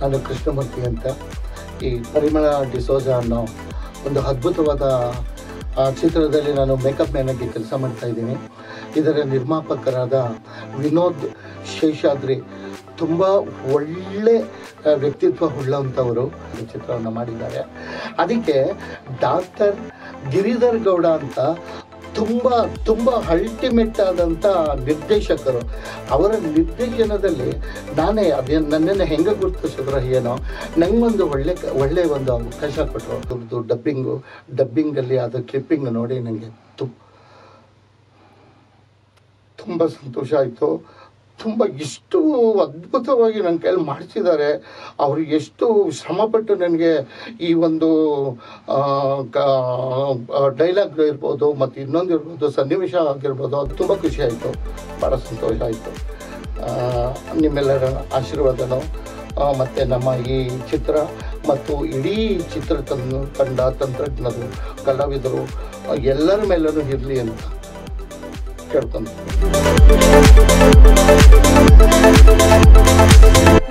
ನಾನು ಕೃಷ್ಣಮೂರ್ತಿ ಅಂತ ಈ ಪರಿಮಳ ಡಿಸೋಜ ಅನ್ನೋ ಒಂದು ಅದ್ಭುತವಾದ ಆ, ಚಿತ್ರದಲ್ಲಿ ನಾನು ಮೇಕಪ್ ಮ್ಯಾನ್ ಆಗಿ ಕೆಲಸ ಮಾಡ್ತಾ ಇದ್ದೀನಿ ಇದರ ನಿರ್ಮಾಪಕರಾದ ವಿನೋದ್ ಶೇಷಾದ್ರಿ ತುಂಬ ಒಳ್ಳೆ ಆ, ವ್ಯಕ್ತಿತ್ವ ಉಳ್ಳಂಥವರು ಈ ಚಿತ್ರವನ್ನು ಮಾಡಿದ್ದಾರೆ ಅದಕ್ಕೆ ಡಾಕ್ಟರ್ ಗಿರಿಧರ್ ಗೌಡ ಅಂತ ತುಂಬ ತುಂಬ ಅಲ್ಟಿಮೇಟ್ ಆದಂಥ ನಿರ್ದೇಶಕರು ಅವರ ನಿರ್ದೇಶನದಲ್ಲಿ ನಾನೇ ಅದೇನು ನನ್ನನ್ನು ಹೆಂಗೆ ಗುರುತಿಸಿದ್ರು ಏನೋ ನಂಗೊಂದು ಒಳ್ಳೆ ಕ- ಒಳ್ಳೆ ಒಂದು ಅವಕಾಶ ಕೊಟ್ಟರು ಅದ್ರದ್ದು ಡಬ್ಬಿಂಗು ಡಬ್ಬಿಂಗಲ್ಲಿ ಅದು ಕ್ಲಿಪ್ಪಿಂಗ್ ನೋಡಿ ನನಗೆ ತು ತುಂಬ ಸಂತೋಷ ಆಯಿತು ತುಂಬ ಇಷ್ಟು ಅದ್ಭುತವಾಗಿ ನನ್ನ ಕೈಯಲ್ಲಿ ಮಾಡಿಸಿದ್ದಾರೆ ಅವರು ಎಷ್ಟು ಶ್ರಮಪಟ್ಟು ನನಗೆ ಈ ಒಂದು ಡೈಲಾಗ್ ಇರ್ಬೋದು ಮತ್ತು ಇನ್ನೊಂದು ಇರ್ಬೋದು ಸನ್ನಿವೇಶ ಆಗಿರ್ಬೋದು ಅದು ತುಂಬ ಖುಷಿ ಆಯಿತು ಭಾಳ ಸಂತೋಷ ಆಯಿತು ನಿಮ್ಮೆಲ್ಲರ ಆಶೀರ್ವಾದನೂ ಆ, ಮತ್ತು ನಮ್ಮ ಈ ಚಿತ್ರ ಮತ್ತು ಇಡೀ ಚಿತ್ರ ತಂಡ ತಂಡ ತಂತ್ರಜ್ಞರು ಕಲಾವಿದರು ಆ, ಎಲ್ಲರ ಮೇಲೂ ಇರಲಿ ಅಂತ ಕೇಳ್ಕೊಂತೀನಿ